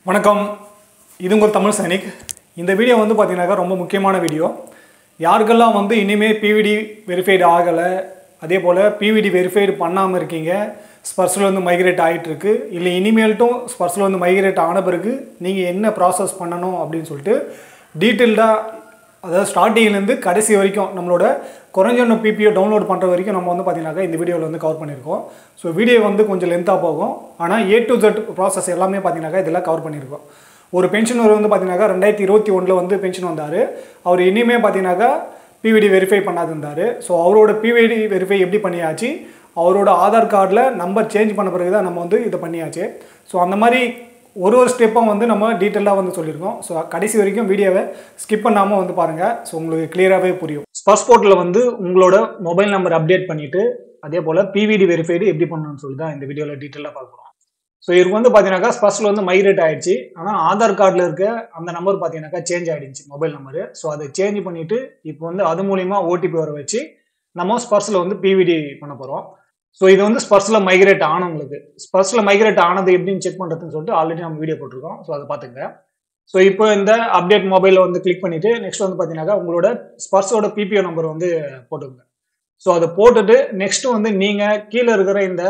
வணக்கம் இது உங்கள் தமிழ் சைனிக் இந்த வீடியோ வந்து பார்த்தீங்கன்னாக்கா ரொம்ப முக்கியமான வீடியோ யாருக்கெல்லாம் வந்து இனிமேல் பிவிடி வெரிஃபைடு ஆகலை அதே போல் பிவிடி வெரிஃபைடு பண்ணாமல் இருக்கீங்க ஸ்பர்ஸில் வந்து மைக்ரேட் ஆகிட்டுருக்கு இல்லை இனிமேல்ட்டும் ஸ்பர்ஸில் வந்து மைக்ரேட் ஆன பிறகு நீங்கள் என்ன ப்ராசஸ் பண்ணணும் அப்படின்னு சொல்லிட்டு டீட்டெயில்டாக அதாவது ஸ்டார்டிங்லேருந்து கடைசி வரைக்கும் நம்மளோட குறைஞ்ச பிபிஓ டவுன்லோட் பண்ணுற வரைக்கும் நம்ம வந்து பார்த்தீங்கன்னாக்கா இந்த வீடியோவில் வந்து கவர் பண்ணியிருக்கோம் ஸோ வீடியோ வந்து கொஞ்சம் லென்த்தாக போகும் ஆனால் ஏ டு ஜெட் ப்ராசஸ் எல்லாமே பார்த்தீங்கன்னாக்கா இதெல்லாம் கவர் பண்ணியிருக்கோம் ஒரு பென்ஷனர் வந்து பார்த்தீங்கன்னாக்கா ரெண்டாயிரத்தி இருபத்தி ஒன்றில் வந்து பென்ஷன் வந்தார் அவர் இனிமே பார்த்தீங்கன்னாக்கா பிவிடி வெரிஃபை பண்ணாது இருந்தார் ஸோ அவரோட பிவிடி வெரிஃபை எப்படி பண்ணியாச்சு அவரோட ஆதார் கார்டில் நம்பர் சேஞ்ச் பண்ண பிறகு தான் நம்ம வந்து இதை பண்ணியாச்சு ஸோ அந்த மாதிரி ஒரு ஒரு ஸ்டெப்பாக வந்து நம்ம டீட்டெயிலாக வந்து சொல்லியிருக்கோம் ஸோ கடைசி வரைக்கும் வீடியோவை ஸ்கிப் பண்ணாமல் வந்து பாருங்கள் ஸோ உங்களுக்கு கிளியராகவே புரியும் ஸ்பர்ஸ் போர்ட்டில் வந்து உங்களோட மொபைல் நம்பர் அப்டேட் பண்ணிவிட்டு அதே போல் பிவிடி வெரிஃபைடு எப்படி பண்ணணும்னு சொல்லி தான் இந்த வீடியோவில் டீட்டெயிலாக பார்க்குறோம் ஸோ இவருக்கு வந்து பார்த்தீங்கன்னாக்கா ஸ்பர்ஸில் வந்து மைக்ரேட் ஆயிடுச்சு ஆனால் ஆதார் கார்டில் இருக்க அந்த நம்பர் பார்த்தீங்கன்னாக்கா சேஞ்ச் ஆகிடுச்சு மொபைல் நம்பரு ஸோ அதை சேஞ்ச் பண்ணிவிட்டு இப்போ வந்து அது மூலிமா ஓடிபி வர வச்சு நம்ம ஸ்பர்ஸில் வந்து பிவிடி பண்ண போகிறோம் ஸோ இது வந்து ஸ்பர்ஸில் மைக்ரேட் ஆனவங்களுக்கு ஸ்பர்ஸில் மைக்ரேட் ஆனது எப்படின்னு செக் பண்ணுறதுன்னு சொல்லிட்டு ஆல்ரெடி நம்ம வீடியோ போட்டிருக்கோம் ஸோ அதை பார்த்துங்க ஸோ இப்போ இந்த அப்டேட் மொபைலில் வந்து கிளிக் பண்ணிவிட்டு நெக்ஸ்ட் வந்து பார்த்தீங்கன்னாக்கா உங்களோட ஸ்பர்ஸோட பிபிஓ நம்பர் வந்து போட்டுங்க ஸோ அதை போட்டுட்டு நெக்ஸ்ட் வந்து நீங்கள் கீழே இருக்கிற இந்த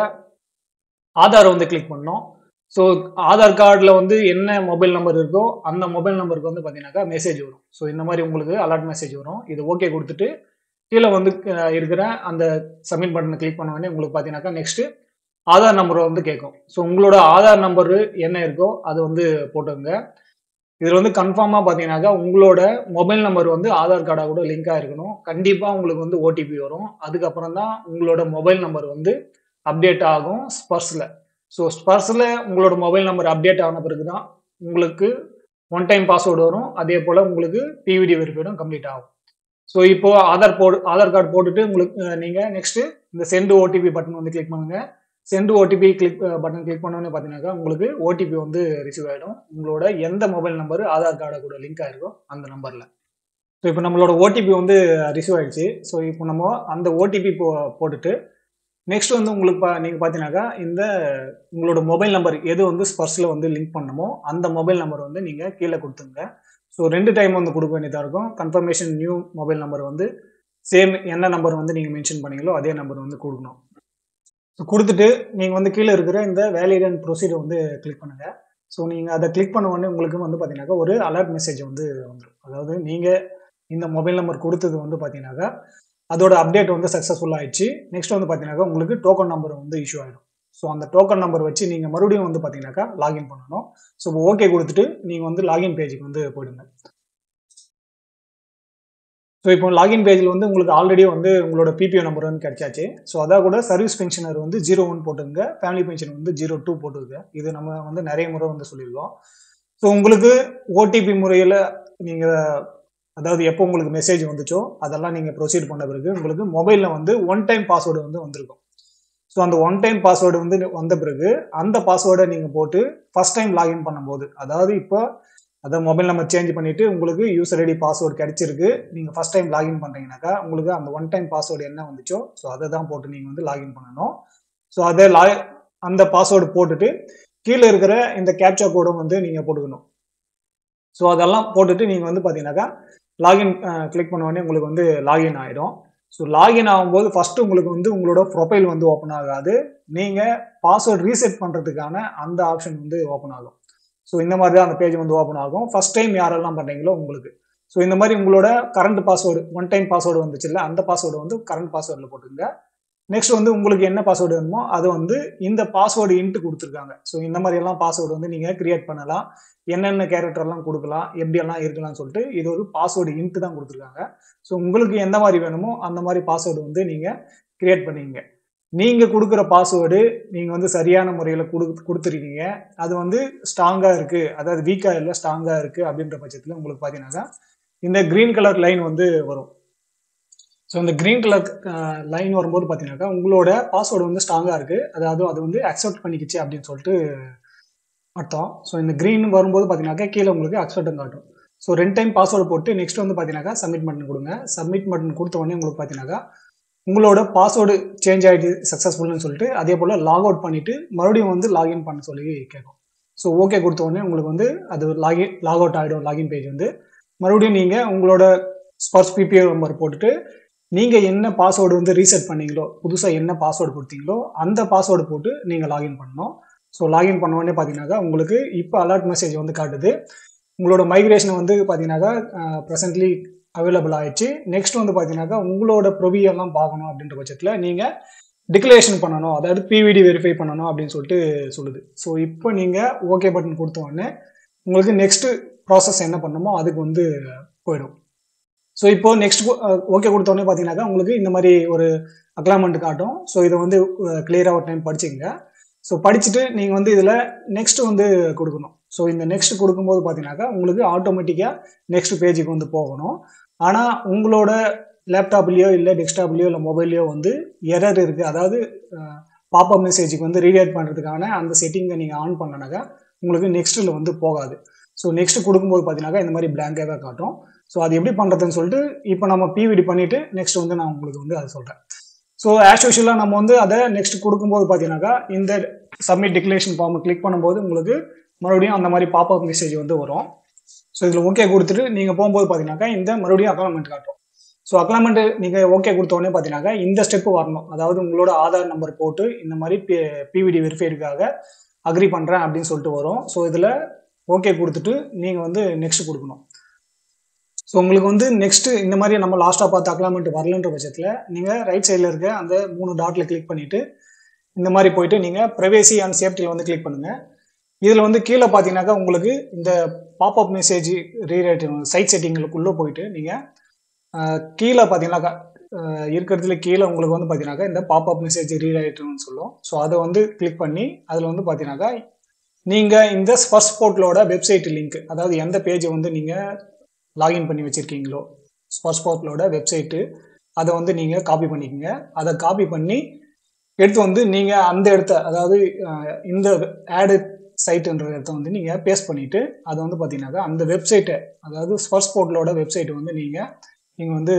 ஆதார் வந்து கிளிக் பண்ணணும் ஸோ ஆதார் கார்டில் வந்து என்ன மொபைல் நம்பர் இருக்கோ அந்த மொபைல் நம்பருக்கு வந்து பார்த்தீங்கன்னாக்கா மெசேஜ் வரும் ஸோ இந்த மாதிரி உங்களுக்கு அலர்ட் மெசேஜ் வரும் இது ஓகே கொடுத்துட்டு கீழே வந்து அஹ், இருக்கிற அந்த சப்மிட் பட்டனை கிளிக் பண்ண உடனே உங்களுக்கு பார்த்தீங்கன்னாக்கா நெக்ஸ்ட் ஆதார் நம்பரை வந்து கேட்கும் ஸோ உங்களோட ஆதார் நம்பரு என்ன இருக்கோ அது வந்து போட்டுங்க இதில் வந்து கன்ஃபார்மாக பார்த்தீங்கன்னாக்கா உங்களோட மொபைல் நம்பர் வந்து ஆதார் கார்டாக கூட லிங்காக இருக்கணும் கண்டிப்பாக உங்களுக்கு வந்து ஓடிபி வரும் அதுக்கப்புறம் தான் உங்களோட மொபைல் நம்பர் வந்து அப்டேட் ஆகும் ஸ்பர்ஸில் ஸோ ஸ்பர்ஸில் உங்களோட மொபைல் நம்பர் அப்டேட் ஆன பிறகு தான் உங்களுக்கு ஒன் டைம் பாஸ்வேர்டு வரும் அதே போல் உங்களுக்கு பிவிடி வெரிஃபைடும் கம்ப்ளீட் ஆகும் ஸோ இப்போ ஆதார் போடு ஆதார் கார்டு போட்டுட்டு உங்களுக்கு அஹ், நீங்க நெக்ஸ்ட் இந்த சென்ட் ஓடிபி பட்டன் வந்து கிளிக் பண்ணுங்க send OTP click button click பண்ணோன்னே பார்த்தீங்கன்னாக்கா உங்களுக்கு ஓடிபி வந்து ரிசீவ் ஆகிடும் உங்களோட எந்த மொபைல் நம்பர் ஆதார் கார்டை கூட லிங்க் ஆயிருக்கோ அந்த நம்பரில் ஸோ இப்போ நம்மளோட ஓடிபி வந்து ரிசீவ் ஆயிடுச்சு ஸோ இப்போ நம்ம அந்த ஓடிபி போ போட்டுட்டு நெக்ஸ்ட் வந்து உங்களுக்கு பா நீங்கள் பார்த்தீங்கன்னாக்கா இந்த உங்களோட மொபைல் நம்பர் எது வந்து ஸ்பர்ஸில் வந்து லிங்க் பண்ணமோ அந்த மொபைல் நம்பர் வந்து நீங்கள் கீழே கொடுத்துங்க ஸோ ரெண்டு டைம் வந்து கொடுக்க வேண்டியதாக இருக்கும் கன்ஃபர்மேஷன் நியூ மொபைல் நம்பர் வந்து சேம் என்ன நம்பர் வந்து நீங்கள் மென்ஷன் பண்ணீங்களோ அதே நம்பர் வந்து கொடுக்கணும் ஸோ கொடுத்துட்டு நீங்கள் வந்து கீழே இருக்கிற இந்த வேலிட் அண்ட் ப்ரொசீடர் வந்து கிளிக் பண்ணுங்கள் ஸோ நீங்கள் அதை கிளிக் பண்ண உடனே உங்களுக்கு வந்து பார்த்தீங்கன்னாக்கா ஒரு அலர்ட் மெசேஜ் வந்து வந்துடும் அதாவது நீங்கள் இந்த மொபைல் நம்பர் கொடுத்தது வந்து பார்த்தீங்கன்னாக்கா அதோட அப்டேட் வந்து சக்ஸஸ்ஃபுல் ஆயிடுச்சு நெக்ஸ்ட் வந்து பார்த்தீங்கன்னாக்கா உங்களுக்கு டோக்கன் நம்பர் வந்து இஷ்யூ ஆகிடும் ஸோ அந்த டோக்கன் நம்பர் வச்சு நீங்கள் மறுபடியும் வந்து பார்த்தீங்கன்னாக்கா லாகின் பண்ணணும் ஸோ ஓகே கொடுத்துட்டு நீங்கள் வந்து லாகின் பேஜுக்கு வந்து போயிடுங்க ஸோ இப்போ லாகின் பேஜில் வந்து உங்களுக்கு ஆல்ரெடி வந்து உங்களோட பிபிஓ நம்பர் வந்து கிடைச்சாச்சு ஸோ அதான் கூட சர்வீஸ் பென்ஷனர் வந்து ஜீரோ ஒன் போட்டுங்க ஃபேமிலி பென்ஷன் வந்து ஜீரோ டூ போட்டுருங்க இது நம்ம வந்து நிறைய முறை வந்து சொல்லியிருக்கோம் ஸோ உங்களுக்கு ஓடிபி முறையில் நீங்கள் அதாவது எப்போ உங்களுக்கு மெசேஜ் வந்துச்சோ அதெல்லாம் நீங்கள் ப்ரொசீட் பண்ண பிறகு உங்களுக்கு மொபைலில் வந்து ஒன் டைம் பாஸ்வேர்டு வந்து வந்திருக்கும் ஸோ அந்த ஒன் டைம் பாஸ்வேர்டு வந்து வந்த பிறகு அந்த பாஸ்வேர்டை நீங்கள் போட்டு ஃபர்ஸ்ட் டைம் லாகின் பண்ணும்போது அதாவது இப்போ அதாவது மொபைல் நம்பர் சேஞ்ச் பண்ணிட்டு உங்களுக்கு யூசர் ஐடி பாஸ்வேர்டு கிடைச்சிருக்கு நீங்கள் ஃபர்ஸ்ட் டைம் லாகின் பண்ணுறீங்கனாக்கா உங்களுக்கு அந்த ஒன் டைம் பாஸ்வேர்டு என்ன வந்துச்சோ ஸோ அதை தான் போட்டு நீங்கள் வந்து லாகின் பண்ணணும் ஸோ அதை லா அந்த பாஸ்வேர்டு போட்டுட்டு கீழே இருக்கிற இந்த கேப்சா கோடும் வந்து நீங்கள் போட்டுக்கணும் ஸோ அதெல்லாம் போட்டுட்டு நீங்கள் வந்து பார்த்தீங்கன்னாக்கா லாகின் கிளிக் பண்ண உடனே உங்களுக்கு வந்து லாகின் ஆகிடும் ஸோ லாகின் ஆகும்போது ஃபர்ஸ்ட் உங்களுக்கு வந்து உங்களோட ப்ரொஃபைல் வந்து ஓப்பன் ஆகாது நீங்கள் பாஸ்வேர்டு ரீசெட் பண்ணுறதுக்கான அந்த ஆப்ஷன் வந்து ஓப்பன் ஆகும் ஸோ இந்த மாதிரி தான் அந்த பேஜ் வந்து ஓப்பன் ஆகும் ஃபர்ஸ்ட் டைம் யாரெல்லாம் பண்ணுறீங்களோ உங்களுக்கு ஸோ இந்த மாதிரி உங்களோட current password one time password வந்துச்சுல்ல அந்த பாஸ்வேர்டு வந்து கரண்ட் பாஸ்வேர்டில் போட்டுங்க நெக்ஸ்ட் வந்து உங்களுக்கு என்ன பாஸ்வேர்டு வேணுமோ அது வந்து இந்த பாஸ்வேர்டு இன்ட்டு கொடுத்துருக்காங்க ஸோ இந்த மாதிரி எல்லாம் பாஸ்வேர்டு வந்து நீங்கள் கிரியேட் பண்ணலாம் என்னென்ன கேரக்டர்லாம் கொடுக்கலாம் எப்படியெல்லாம் இருக்கலாம்னு சொல்லிட்டு இது ஒரு பாஸ்வேர்டு இன்ட்டு தான் கொடுத்துருக்காங்க ஸோ உங்களுக்கு எந்த மாதிரி வேணுமோ அந்த மாதிரி பாஸ்வேர்டு வந்து நீங்கள் கிரியேட் பண்ணிங்க நீங்கள் கொடுக்குற பாஸ்வேர்டு நீங்கள் வந்து சரியான முறையில் கொடு கொடுத்துருக்கீங்க அது வந்து ஸ்ட்ராங்காக இருக்குது அதாவது வீக்காக இல்லை ஸ்ட்ராங்காக இருக்குது அப்படின்ற பட்சத்தில் உங்களுக்கு பார்த்தீங்கன்னாக்கா இந்த க்ரீன் கலர் லைன் வந்து வரும் ஸோ இந்த க்ரீன் கலர் லைன் வரும்போது பார்த்தீங்கன்னாக்கா உங்களோட பாஸ்வேர்டு வந்து ஸ்ட்ராங்காக இருக்குது அதாவது அது வந்து அக்செப்ட் பண்ணிக்கிச்சு அப்படின்னு சொல்லிட்டு அர்த்தம் ஸோ இந்த க்ரீன் வரும்போது பார்த்தீங்கன்னாக்கா கீழே உங்களுக்கு அக்செப்ட் காட்டும் ஸோ ரெண்டு டைம் பாஸ்வேர்டு போட்டு நெக்ஸ்ட் வந்து பார்த்தீங்கன்னாக்கா சப்மிட் பட்டன் கொடுங்க சப்மிட் பட்டன் கொடுத்த உடனே உங்களுக்கு பார்த்தீங்கன்னாக்கா உங்களோட பாஸ்வேர்டு சேஞ்ச் ஆகிட்டு சக்ஸஸ்ஃபுல்னு சொல்லிட்டு அதே போல் லாக் அவுட் பண்ணிவிட்டு மறுபடியும் வந்து லாகின் பண்ண சொல்லி கேட்கும் ஸோ ஓகே கொடுத்த உடனே உங்களுக்கு வந்து அது லாகின் லாக் அவுட் ஆகிடும் லாகின் பேஜ் வந்து மறுபடியும் நீங்கள் உங்களோட ஸ்பர்ஸ் பிபிஓ நம்பர் போட்டுட்டு நீங்கள் என்ன பாஸ்வேர்டு வந்து ரீசெட் பண்ணீங்களோ புதுசாக என்ன பாஸ்வேர்டு கொடுத்தீங்களோ அந்த பாஸ்வேர்டு போட்டு நீங்கள் லாகின் பண்ணணும் ஸோ லாகின் பண்ண உடனே பார்த்தீங்கன்னாக்கா உங்களுக்கு இப்போ அலர்ட் மெசேஜ் வந்து காட்டுது உங்களோட மைக்ரேஷன் வந்து பார்த்தீங்கன்னாக்கா ப்ரெசென்ட்லி அவைலபிள் ஆயிடுச்சு நெக்ஸ்ட் வந்து பார்த்தீங்கன்னாக்கா உங்களோட ப்ரொவியெல்லாம் பார்க்கணும் அப்படின்ற பட்சத்தில் நீங்கள் டிக்ளரேஷன் பண்ணணும் அதாவது பிவிடி வெரிஃபை பண்ணணும் அப்படின்னு சொல்லிட்டு சொல்லுது ஸோ இப்போ நீங்கள் ஓகே பட்டன் கொடுத்த உடனே உங்களுக்கு நெக்ஸ்ட் ப்ராசஸ் என்ன பண்ணணுமோ அதுக்கு வந்து போயிடும் ஸோ இப்போ நெக்ஸ்ட் ஓகே கொடுத்த உடனே பார்த்தீங்கன்னாக்கா உங்களுக்கு இந்த மாதிரி ஒரு அக்லாமெண்ட் காட்டும் ஸோ இதை வந்து கிளியராக ஒரு டைம் படிச்சுங்க ஸோ படிச்சுட்டு நீங்கள் வந்து இதில் நெக்ஸ்ட் வந்து கொடுக்கணும் ஸோ இந்த நெக்ஸ்ட் கொடுக்கும்போது பார்த்தீங்கன்னாக்கா உங்களுக்கு ஆட்டோமேட்டிக்காக நெக்ஸ்ட் பேஜுக்கு வந்து போகணும் ஆனால் உங்களோட லேப்டாப்லேயோ இல்லை டெஸ்க்டாப்லேயோ இல்லை மொபைல்லையோ வந்து எரர் இருக்குது அதாவது பாப்பப் மெசேஜுக்கு வந்து ரீடைட் பண்ணுறதுக்கான அந்த செட்டிங்கை நீங்கள் ஆன் பண்ணனாக்கா உங்களுக்கு நெக்ஸ்ட்டில் வந்து போகாது ஸோ நெக்ஸ்ட் கொடுக்கும்போது பார்த்தீங்கன்னாக்கா இந்த மாதிரி பிளாங்காக காட்டும் ஸோ அது எப்படி பண்ணுறதுன்னு சொல்லிட்டு இப்போ நம்ம பிவிடி பண்ணிவிட்டு நெக்ஸ்ட் வந்து நான் உங்களுக்கு வந்து அதை சொல்கிறேன் ஸோ ஆஸ் யூஷுவலாக நம்ம வந்து அதை நெக்ஸ்ட் கொடுக்கும்போது பார்த்தீங்கன்னாக்கா இந்த சப்மிட் டிக்ளரேஷன் ஃபார்மை கிளிக் பண்ணும்போது உங்களுக்கு மறுபடியும் அந்த மாதிரி பாப்அப் மெசேஜ் வந்து வரும் ஸோ இதில் ஓகே கொடுத்துட்டு நீங்கள் போகும்போது பார்த்தீங்கன்னாக்கா இந்த மறுபடியும் அக்லாமெண்ட் காட்டும் ஸோ அக்லாமெண்ட் நீங்கள் ஓகே கொடுத்த உடனே பார்த்தீங்கன்னாக்கா இந்த ஸ்டெப்பு வரணும் அதாவது உங்களோட ஆதார் நம்பர் போட்டு இந்த மாதிரி பி பிவிடி வெரிஃபைடுக்காக அக்ரி பண்ணுறேன் அப்படின்னு சொல்லிட்டு வரும் ஸோ இதில் ஓகே கொடுத்துட்டு நீங்கள் வந்து நெக்ஸ்ட் கொடுக்கணும் ஸோ உங்களுக்கு வந்து நெக்ஸ்ட் இந்த மாதிரி நம்ம லாஸ்ட்டாக பார்த்த அக்லாமெண்ட் வரலன்ற பட்சத்தில் நீங்கள் ரைட் சைடில் இருக்க அந்த மூணு டாட்டில் கிளிக் பண்ணிவிட்டு இந்த மாதிரி போயிட்டு நீங்கள் ப்ரைவேசி அண்ட் சேஃப்டியில் வந்து கிளிக் பண்ணுங்கள் இதில் வந்து கீழே பார்த்தீங்கன்னாக்கா உங்களுக்கு இந்த பாப்அப் மெசேஜ் ரீரைட் சைட் செட்டிங்களுக்குள்ளே போயிட்டு நீங்கள் கீழே பார்த்தீங்கன்னாக்கா இருக்கிறதுல கீழே உங்களுக்கு வந்து பார்த்தீங்கன்னாக்கா இந்த பாப்அப் மெசேஜ் ரீரைட்னு சொல்லும் ஸோ அதை வந்து கிளிக் பண்ணி அதில் வந்து பார்த்தீங்கன்னாக்கா நீங்கள் இந்த ஃபர்ஸ்ட் போர்ட்டலோட வெப்சைட் லிங்க் அதாவது எந்த பேஜை வந்து நீங்கள் லாகின் பண்ணி வச்சுருக்கீங்களோ ஸ்பர்ஸ் போர்ட்டலோட வெப்சைட்டு அதை வந்து நீங்கள் காப்பி பண்ணிக்கோங்க அதை காப்பி பண்ணி எடுத்து வந்து நீங்கள் அந்த இடத்த அதாவது இந்த ஆடு சைட்டுன்ற இடத்த வந்து நீங்கள் பேஸ்ட் பண்ணிவிட்டு அதை வந்து பார்த்தீங்கன்னாக்கா அந்த வெப்சைட்டை அதாவது ஸ்பர்ஸ் போர்ட்டலோட வெப்சைட்டை வந்து நீங்கள் நீங்கள் வந்து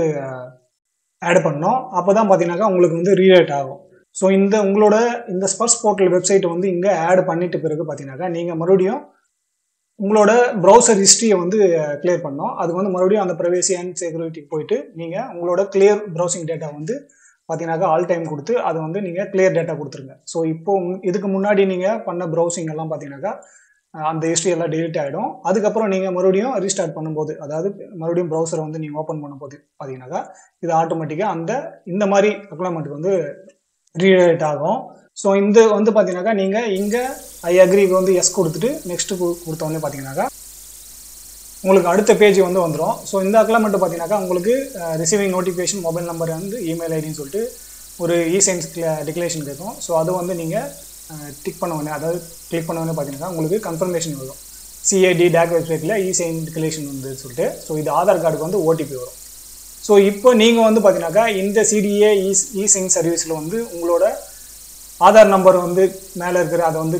ஆட் பண்ணோம் அப்போ தான் பார்த்தீங்கன்னாக்கா உங்களுக்கு வந்து ரீரேட் ஆகும் ஸோ இந்த உங்களோட இந்த ஸ்பர்ஸ் போர்ட்டல் வெப்சைட்டை வந்து இங்கே ஆட் பண்ணிட்ட பிறகு பார்த்தீங்கன்னாக்கா நீங்கள் மறுபடியும் உங்களோட ப்ரௌசர் ஹிஸ்ட்ரியை வந்து கிளியர் பண்ணோம் அதுக்கு வந்து மறுபடியும் அந்த ப்ரைவேசி அண்ட் செக்யூரிட்டிக்கு போயிட்டு நீங்கள் உங்களோட கிளியர் ப்ரௌசிங் டேட்டா வந்து பார்த்தீங்கன்னாக்கா ஆல் டைம் கொடுத்து அதை வந்து நீங்கள் கிளியர் டேட்டா கொடுத்துருங்க ஸோ இப்போ இதுக்கு முன்னாடி நீங்கள் பண்ண ப்ரௌசிங் எல்லாம் பார்த்தீங்கன்னாக்கா அந்த ஹிஸ்ட்ரி எல்லாம் டெலிட் ஆகிடும் அதுக்கப்புறம் நீங்கள் மறுபடியும் ரீஸ்டார்ட் பண்ணும்போது அதாவது மறுபடியும் ப்ரௌசரை வந்து நீங்கள் ஓப்பன் பண்ணும்போது பார்த்தீங்கன்னாக்கா இது ஆட்டோமேட்டிக்காக அந்த இந்த மாதிரி அக்லாமெண்ட் வந்து ரீடைட் ஆகும் ஸோ இந்த வந்து பார்த்தீங்கன்னாக்கா நீங்கள் இங்கே ஐ அக்ரிக்கு வந்து எஸ் கொடுத்துட்டு நெக்ஸ்ட்டு கொடுத்தோடனே பார்த்தீங்கன்னாக்கா உங்களுக்கு அடுத்த பேஜ் வந்து வந்துடும் ஸோ இந்த அக்லாமெண்ட் பார்த்தீங்கன்னாக்கா உங்களுக்கு ரிசீவிங் நோட்டிஃபிகேஷன் மொபைல் நம்பர் வந்து இமெயில் ஐடின்னு சொல்லிட்டு ஒரு இசைன்ஸ் டிக்ளரேஷன் கேட்கும் ஸோ அதை வந்து நீங்கள் டிக் பண்ண உடனே அதாவது கிளிக் பண்ண உடனே பார்த்தீங்கன்னா உங்களுக்கு கன்ஃபர்மேஷன் வரும் சிஐடி டேக் வெப்சைட்டில் இசைன் டிக்ளரேஷன் வந்து சொல்லிட்டு ஸோ இது ஆதார் கார்டுக்கு வந்து ஓடிபி வரும் ஸோ இப்போ நீங்கள் வந்து பார்த்தீங்கன்னாக்கா இந்த சிடிஏ இ இசைன் சர்வீஸில் வந்து உங்களோட ஆதார் நம்பர் வந்து மேலே இருக்கிற அதை வந்து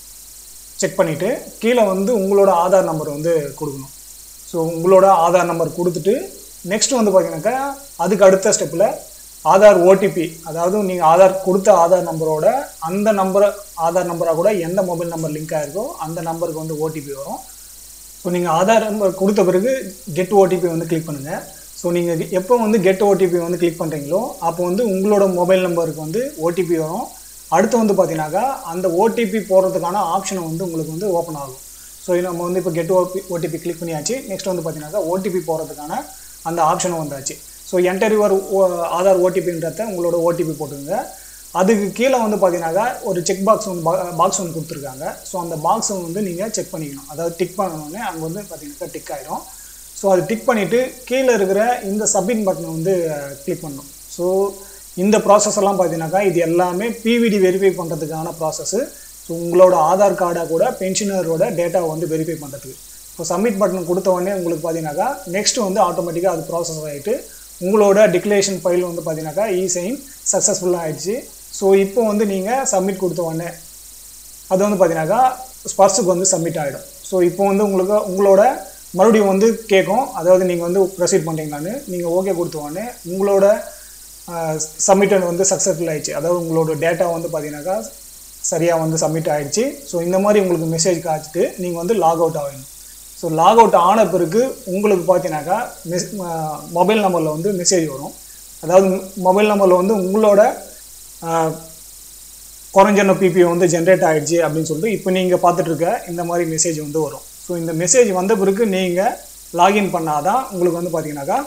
செக் பண்ணிவிட்டு கீழே வந்து உங்களோட ஆதார் நம்பர் வந்து கொடுக்கணும் ஸோ உங்களோட ஆதார் நம்பர் கொடுத்துட்டு நெக்ஸ்ட் வந்து பார்த்தீங்கன்னாக்கா அதுக்கு அடுத்த ஸ்டெப்பில் ஆதார் ஓடிபி அதாவது நீங்கள் ஆதார் கொடுத்த ஆதார் நம்பரோட அந்த நம்பரை ஆதார் நம்பராக கூட எந்த மொபைல் நம்பர் லிங்க் ஆயிருக்கோ அந்த நம்பருக்கு வந்து ஓடிபி வரும் ஸோ நீங்கள் ஆதார் நம்பர் கொடுத்த பிறகு கெட் ஓடிபி வந்து கிளிக் பண்ணுங்கள் ஸோ நீங்கள் எப்போ வந்து கெட் ஓடிபி வந்து கிளிக் பண்ணுறீங்களோ அப்போ வந்து உங்களோட மொபைல் நம்பருக்கு வந்து ஓடிபி வரும் அடுத்து வந்து பார்த்தீங்கன்னாக்கா அந்த ஓடிபி போடுறதுக்கான ஆப்ஷனை வந்து உங்களுக்கு வந்து ஓப்பன் ஆகும் ஸோ நம்ம வந்து இப்போ கெட் ஓபி ஓடிபி கிளிக் பண்ணியாச்சு நெக்ஸ்ட் வந்து பார்த்தீங்கன்னாக்கா ஓடிபி போடுறதுக்கான அந்த ஆப்ஷனும் வந்தாச்சு ஸோ என்டர் யுவர் ஆதார் ஓடிபின்றத உங்களோட ஓடிபி போட்டுங்க அதுக்கு கீழே வந்து பார்த்தீங்கன்னாக்கா ஒரு செக் பாக்ஸ் ஒன்று பாக்ஸ் ஒன்று கொடுத்துருக்காங்க ஸோ அந்த பாக்ஸை வந்து நீங்கள் செக் பண்ணிக்கணும் அதாவது டிக் பண்ணணுன்னே அங்கே வந்து பார்த்தீங்கன்னாக்கா டிக் ஆகிடும் ஸோ அது டிக் பண்ணிவிட்டு கீழே இருக்கிற இந்த சப்மிட் பட்டனை வந்து கிளிக் பண்ணணும் ஸோ இந்த ப்ராசஸ் எல்லாம் பார்த்தீங்கன்னாக்கா இது எல்லாமே பிவிடி வெரிஃபை பண்ணுறதுக்கான ப்ராசஸ்ஸு ஸோ உங்களோட ஆதார் கார்டாக கூட பென்ஷனரோட டேட்டாவை வந்து வெரிஃபை பண்ணுறதுக்கு இப்போ சப்மிட் பட்டன் கொடுத்த உடனே உங்களுக்கு பார்த்தீங்கன்னாக்கா நெக்ஸ்ட் வந்து ஆட்டோமேட்டிக்காக அது ப்ராசஸ் ஆகிட்டு உங்களோட டிக்ளரேஷன் ஃபைல் வந்து பார்த்தீங்கன்னாக்கா இ சைன் சக்ஸஸ்ஃபுல்லாக ஆயிடுச்சு ஸோ இப்போ வந்து நீங்கள் சப்மிட் கொடுத்த உடனே அது வந்து பார்த்தீங்கன்னாக்கா ஸ்பர்ஸுக்கு வந்து சப்மிட் ஆகிடும் ஸோ இப்போ வந்து உங்களுக்கு உங்களோட மறுபடியும் வந்து கேட்கும் அதாவது நீங்கள் வந்து ப்ரொசீட் பண்ணுறீங்களான்னு நீங்கள் ஓகே கொடுத்த உடனே உங்களோட சப்மிட்டட் வந்து சக்ஸஸ்ஃபுல் ஆயிடுச்சு அதாவது உங்களோட டேட்டா வந்து பார்த்தீங்கன்னாக்கா சரியாக வந்து சப்மிட் ஆயிடுச்சு ஸோ இந்த மாதிரி உங்களுக்கு மெசேஜ் காய்ச்சிட்டு நீங்கள் வந்து லாக் அவுட் ஆகணும் ஸோ லாக் அவுட் ஆன பிறகு உங்களுக்கு பார்த்தீங்கன்னாக்கா மெஸ் மொபைல் நம்பரில் வந்து மெசேஜ் வரும் அதாவது மொபைல் நம்பரில் வந்து உங்களோட ஆஹ், குறைஞ்சன பிபிஓ வந்து ஜென்ரேட் ஆகிடுச்சு அப்படின்னு சொல்லிட்டு இப்போ நீங்கள் பார்த்துட்டு இருக்க இந்த மாதிரி மெசேஜ் வந்து வரும் ஸோ இந்த மெசேஜ் வந்த பிறகு நீங்கள் லாகின் பண்ணாதான் உங்களுக்கு வந்து பார்த்தீங்கன்னாக்கா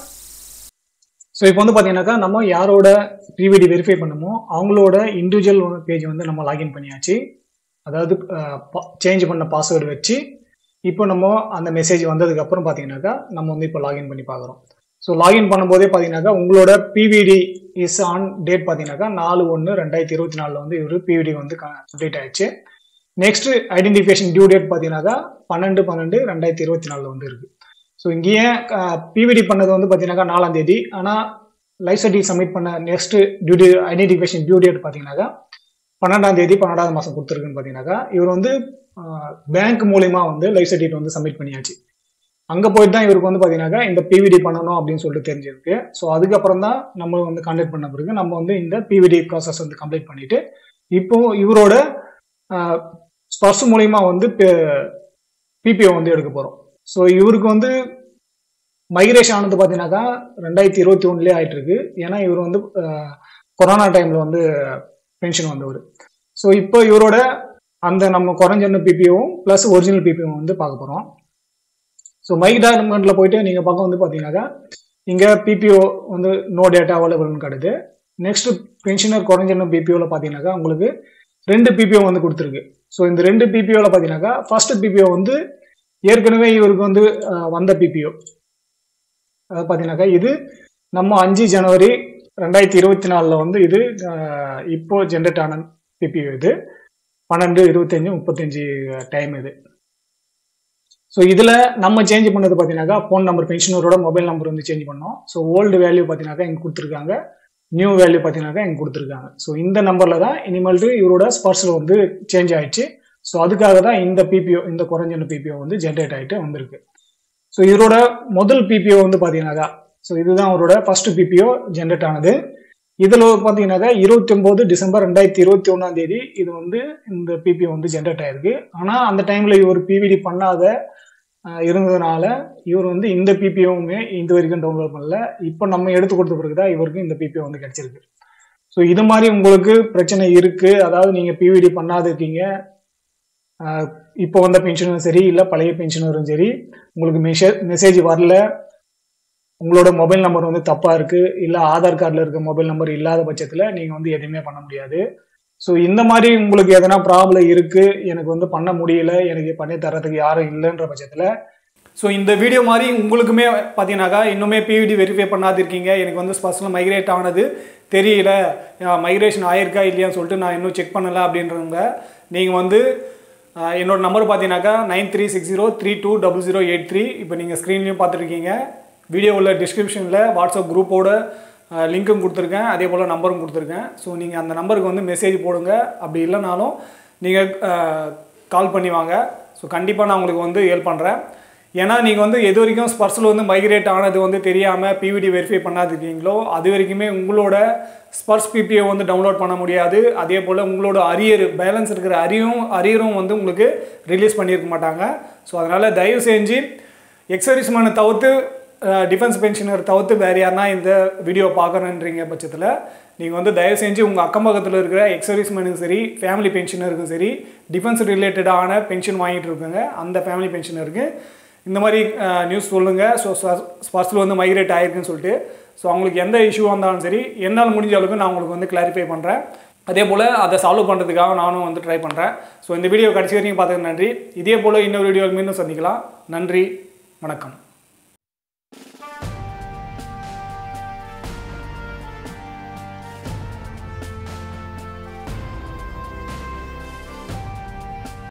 ஸோ இப்போ வந்து பார்த்தீங்கன்னாக்கா நம்ம யாரோட பிவிடி வெரிஃபை பண்ணமோ அவங்களோட இண்டிவிஜுவல் பேஜ் வந்து நம்ம லாகின் பண்ணியாச்சு அதாவது சேஞ்ச் பண்ண பாஸ்வேர்டு வச்சு இப்போ நம்ம அந்த மெசேஜ் வந்ததுக்கு அப்புறம் பார்த்தீங்கன்னாக்கா நம்ம வந்து இப்போ லாகின் பண்ணி பார்க்குறோம் ஸோ லாகின் பண்ணும்போதே பார்த்தீங்கன்னாக்கா உங்களோட பிவிடி இஸ் ஆன் டேட் பார்த்தீங்கன்னாக்கா நாலு ஒன்று ரெண்டாயிரத்தி இருபத்தி நாலில் வந்து இவர் பிவிடி வந்து அப்டேட் ஆயிடுச்சு நெக்ஸ்ட் ஐடென்டிஃபிகேஷன் டியூ டேட் பார்த்தீங்கன்னாக்கா பன்னெண்டு பன்னெண்டு ரெண்டாயிரத்தி இருபத்தி நாலில் வந்து இருக்கு ஸோ இங்கேயே பிவிடி பண்ணது வந்து பார்த்தீங்கன்னாக்கா நாலாம் தேதி ஆனால் லைஃப் சர்டிஃபிகேட் சப்மிட் பண்ண next due identification due date பார்த்தீங்கன்னாக்கா பன்னெண்டாம் தேதி பன்னெண்டாவது மாதம் கொடுத்துருக்குன்னு பார்த்தீங்கன்னாக்கா இவர் வந்து பேங்க் மூலியமா வந்து லைஃப் சர்டிஃபிகேட் வந்து சப்மிட் பண்ணியாச்சு அங்கே போயிட்டு தான் இவருக்கு வந்து பார்த்தீங்கன்னாக்கா இந்த பிவிடி பண்ணணும் அப்படின்னு சொல்லிட்டு தெரிஞ்சிருக்கு ஸோ அதுக்கப்புறம் தான் நம்ம வந்து கான்டாக்ட் பண்ண பிறகு நம்ம வந்து இந்த பிவிடி ப்ராசஸ் வந்து கம்ப்ளீட் பண்ணிட்டு இப்போ இவரோட ஸ்பர்ஸ் மூலியமா வந்து பிபிஓ வந்து எடுக்க போகிறோம் ஸோ இவருக்கு வந்து மைக்ரேஷன் ஆனது பார்த்தீங்கன்னாக்கா ரெண்டாயிரத்தி இருபத்தி ஒன்றுலேயே ஆயிட்டு இருக்கு ஏன்னா இவர் வந்து அஹ், கொரோனா டைம்ல வந்து பென்ஷன் வந்தவர் ஸோ இப்போ இவரோட அந்த நம்ம குறைஞ்ச பிபிஓவும் ப்ளஸ் ஒரிஜினல் பிபிஓவும் வந்து பார்க்க போகிறோம் ஸோ மைக் டாக்குமெண்ட்ல போயிட்டு நீங்கள் பக்கம் வந்து பார்த்தீங்கன்னாக்கா இங்கே பிபிஓ வந்து நோ டேட்டா அவைலபிள்னு காட்டுது நெக்ஸ்ட் பென்ஷனர் குறைஞ்ச பிபிஓவில் பார்த்தீங்கன்னாக்கா உங்களுக்கு ரெண்டு பிபிஓ வந்து கொடுத்துருக்கு ஸோ இந்த ரெண்டு பிபிஓவில் பார்த்தீங்கன்னாக்கா ஃபர்ஸ்ட் பிபிஓ வந்து ஏற்கனவே இவருக்கு வந்து அஹ், வந்த பிபிஓ அதாவது பார்த்தீங்கன்னாக்கா இது நம்ம அஞ்சு ஜனவரி ரெண்டாயிரத்தி இருபத்தி நாலில் வந்து இது அஹ், இப்போ ஜென்ரேட் ஆன பிபிஓ இது பன்னெண்டு இருபத்தஞ்சு முப்பத்தஞ்சு டைம் இது ஸோ இதில் நம்ம சேஞ்ச் பண்ணது பார்த்தீங்கன்னாக்கா ஃபோன் நம்பர் பென்ஷனரோட மொபைல் நம்பர் வந்து சேஞ்ச் பண்ணோம் ஸோ ஓல்டு வேல்யூ பார்த்தீங்கன்னாக்கா இங்கே கொடுத்துருக்காங்க நியூ வேல்யூ பார்த்தீங்கன்னாக்கா இங்கே கொடுத்துருக்காங்க ஸோ இந்த நம்பரில் தான் இனிமேல்ட்டு இவரோட ஸ்பர்ஸில் வந்து சேஞ்ச் ஆயிடுச்சு ஸோ அதுக்காக தான் இந்த பிபிஓ இந்த குறைஞ்ச பிபிஓ வந்து ஜென்ரேட் ஆகிட்டு வந்திருக்கு ஸோ இவரோட முதல் பிபிஓ வந்து பார்த்தீங்கன்னாக்கா ஸோ இதுதான் அவரோட ஃபர்ஸ்ட் பிபிஓ ஜென்ரேட் ஆனது இதில் பார்த்தீங்கன்னாக்கா இருபத்தி ஒன்பது டிசம்பர் ரெண்டாயிரத்தி இருபத்தி ஒன்றாம் தேதி இது வந்து இந்த பிபிஓ வந்து ஜென்ரேட் ஆயிருக்கு ஆனால் அந்த டைமில் இவர் பிவிடி பண்ணாத அஹ், இருந்ததுனால இவர் வந்து இந்த பிபிஓவுமே இது வரைக்கும் டவுன்லோட் பண்ணல இப்போ நம்ம எடுத்து கொடுத்த பிறகு தான் இவருக்கு இந்த பிபிஓ வந்து கிடைச்சிருக்கு ஸோ இது மாதிரி உங்களுக்கு பிரச்சனை இருக்கு அதாவது நீங்கள் பிவிடி பண்ணாத இருக்கீங்க அஹ், இப்போ வந்த பென்ஷனரும் சரி இல்லை பழைய பென்ஷனரும் சரி உங்களுக்கு மெசேஜ் மெசேஜ் வரல உங்களோட மொபைல் நம்பர் வந்து தப்பா இருக்கு இல்ல ஆதார் கார்டில் இருக்க மொபைல் நம்பர் இல்லாத பட்சத்துல நீங்க வந்து எதுவுமே பண்ண முடியாது ஸோ இந்த மாதிரி உங்களுக்கு எதனா ப்ராப்ளம் இருக்கு எனக்கு வந்து பண்ண முடியல எனக்கு பண்ணி தரதுக்கு யாரும் இல்லைன்ற பட்சத்துல ஸோ இந்த வீடியோ மாதிரி உங்களுக்குமே பார்த்தீங்கன்னாக்கா இன்னுமே பிவிடி வெரிஃபை பண்ணாது இருக்கீங்க எனக்கு வந்து ஸ்பர்சனல் மைக்ரேட் ஆனது தெரியல மைக்ரேஷன் ஆயிருக்கா இல்லையான்னு சொல்லிட்டு நான் இன்னும் செக் பண்ணல அப்படின்றவங்க நீங்கள் வந்து ஆஹ், என்னோட நம்பர் பார்த்தீங்கன்னாக்கா nine three six zero three two double zero eight three இப்போ நீங்கள் ஸ்க்ரீன்லேயும் பார்த்துருக்கீங்க வீடியோ உள்ள டிஸ்கிரிப்ஷனில் வாட்ஸ்அப் குரூப்போட லிங்க்கும் கொடுத்துருக்கேன் அதே போல் நம்பரும் கொடுத்துருக்கேன் ஸோ நீங்கள் அந்த நம்பருக்கு வந்து மெசேஜ் போடுங்க அப்படி இல்லைனாலும் நீங்கள் கால் பண்ணி வாங்க ஸோ கண்டிப்பாக நான் உங்களுக்கு வந்து ஹெல்ப் பண்ணுறேன் ஏன்னா நீங்கள் வந்து எது வரைக்கும் ஸ்பர்ஸில் வந்து மைக்ரேட் ஆனது வந்து தெரியாமல் பிவிடி வெரிஃபை பண்ணாதிருக்கீங்களோ அது வரைக்குமே உங்களோட ஸ்பர்ஸ் பிபிஓ வந்து டவுன்லோட் பண்ண முடியாது அதே போல் உங்களோட அரியர் பேலன்ஸ் இருக்கிற அரியும் அரியரும் வந்து உங்களுக்கு ரிலீஸ் பண்ணியிருக்க மாட்டாங்க ஸோ அதனால் தயவு செஞ்சு எக்ஸர்வீஸ்மேனை தவிர்த்து டிஃபென்ஸ் பென்ஷனர் தவிர்த்து வேறு யாருனா இந்த வீடியோ பார்க்கணுன்றீங்க பட்சத்தில் நீங்கள் வந்து தயவு செஞ்சு உங்கள் அக்கம் பக்கத்தில் இருக்கிற எக்ஸர்வீஸ்மேனுக்கும் சரி ஃபேமிலி பென்ஷனருக்கும் சரி டிஃபென்ஸ் ரிலேட்டடான பென்ஷன் வாங்கிட்டு இருக்காங்க அந்த ஃபேமிலி பென்ஷனருக்கு இந்த மாதிரி நியூஸ் சொல்லுங்கள் ஸோ ஸ்பர்ஸில் வந்து மைக்ரேட் ஆயிருக்குன்னு சொல்லிட்டு ஸோ அவங்களுக்கு எந்த இஷ்யூவாக இருந்தாலும் சரி என்னால் முடிஞ்ச அளவுக்கு நான் உங்களுக்கு வந்து கிளாரிஃபை பண்ணுறேன் அதே போல் அதை சால்வ் பண்ணுறதுக்காக நானும் வந்து ட்ரை பண்ணுறேன் ஸோ இந்த வீடியோ கடைசி வரைக்கும் பார்த்ததுக்கு நன்றி இதே போல் இன்னொரு வீடியோவில் மீண்டும் சந்திக்கலாம் நன்றி வணக்கம்